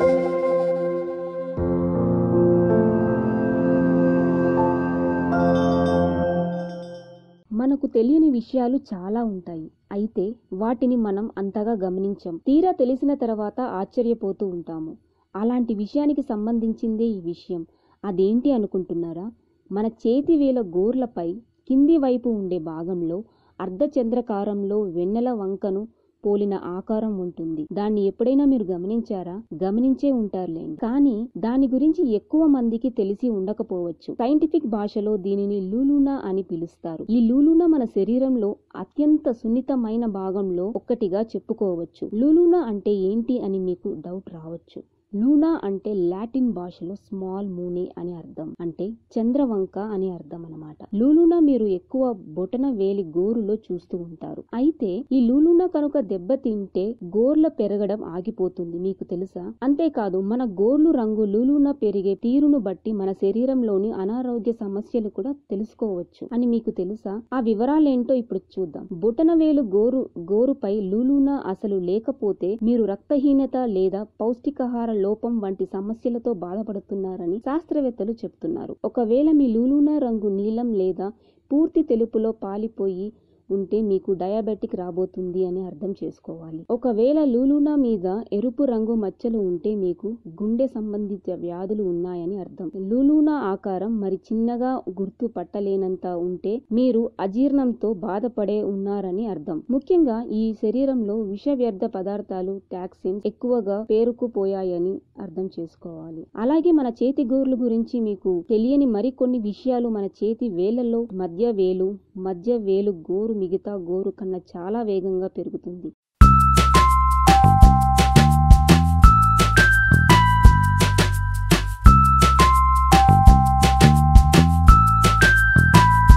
మనకు తెలియని విషయాలు చాలా ఉంటాయి అయితే వాటిని మనం అంతగా గమనించం తీరా తెలిసిన తర్వాత ఆశ్చర్యపోతూ ఉంటాము అలాంటి విషయానికి సంబంధించిందే ఈ విషయం అదేంటి అనుకుంటున్నారా మన చేతి వేల గోర్లపై కింది వైపు ఉండే భాగంలో అర్ధచంద్రకారంలో వెన్నెల వంకను పోలిన ఆకారం ఉంటుంది దాన్ని ఎప్పుడైనా మీరు గమనించారా గమనించే ఉంటారులేండి కానీ దాని గురించి ఎక్కువ మందికి తెలిసి ఉండకపోవచ్చు సైంటిఫిక్ భాషలో దీనిని లూలునా అని పిలుస్తారు ఈ లూలునా మన శరీరంలో అత్యంత సున్నితమైన భాగంలో ఒక్కటిగా చెప్పుకోవచ్చు లూలునా అంటే ఏంటి అని మీకు డౌట్ రావచ్చు లూనా అంటే లాటిన్ భాషలో స్మాల్ మూనే అని అర్థం అంటే చంద్రవంక అని అర్థం అన్నమాట లూలునా మీరు ఎక్కువ బొటన వేలి గోరులో చూస్తూ ఉంటారు అయితే ఈ లూలునా కనుక దెబ్బతింటే గోర్ల పెరగడం ఆగిపోతుంది మీకు తెలుసా అంతేకాదు మన గోర్లు రంగు లూలునా పెరిగే తీరును బట్టి మన శరీరంలోని అనారోగ్య సమస్యలు కూడా తెలుసుకోవచ్చు అని మీకు తెలుసా ఆ వివరాలేంటో ఇప్పుడు చూద్దాం బొటన వేలు గోరు గోరుపై లూలునా అసలు లేకపోతే మీరు రక్తహీనత లేదా పౌష్టికాహార లోపం వంటి సమస్యలతో బాధపడుతున్నారని శాస్త్రవేత్తలు చెప్తున్నారు ఒకవేళ మీ లూలునా రంగు నీలం లేదా పూర్తి తెలుపులో పాలిపోయి ఉంటే మీకు డయాబెటిక్ రాబోతుంది అని అర్థం చేసుకోవాలి ఒకవేళ లూలునా మీద ఎరుపు రంగు మచ్చలు ఉంటే మీకు గుండె సంబంధిత వ్యాధులు ఉన్నాయని అర్థం లూలునా ఆకారం మరి చిన్నగా గుర్తు పట్టలేనంత ఉంటే మీరు అజీర్ణంతో బాధపడే ఉన్నారని అర్థం ముఖ్యంగా ఈ శరీరంలో విష వ్యర్థ పదార్థాలు టాక్సిన్స్ ఎక్కువగా పేరుకుపోయాయని అర్థం చేసుకోవాలి అలాగే మన చేతి గోర్లు గురించి మీకు తెలియని మరికొన్ని విషయాలు మన చేతి వేళ్లలో మధ్య వేలు మధ్య వేలు గోరు మిగతా గోరు కన్నా చాలా వేగంగా పెరుగుతుంది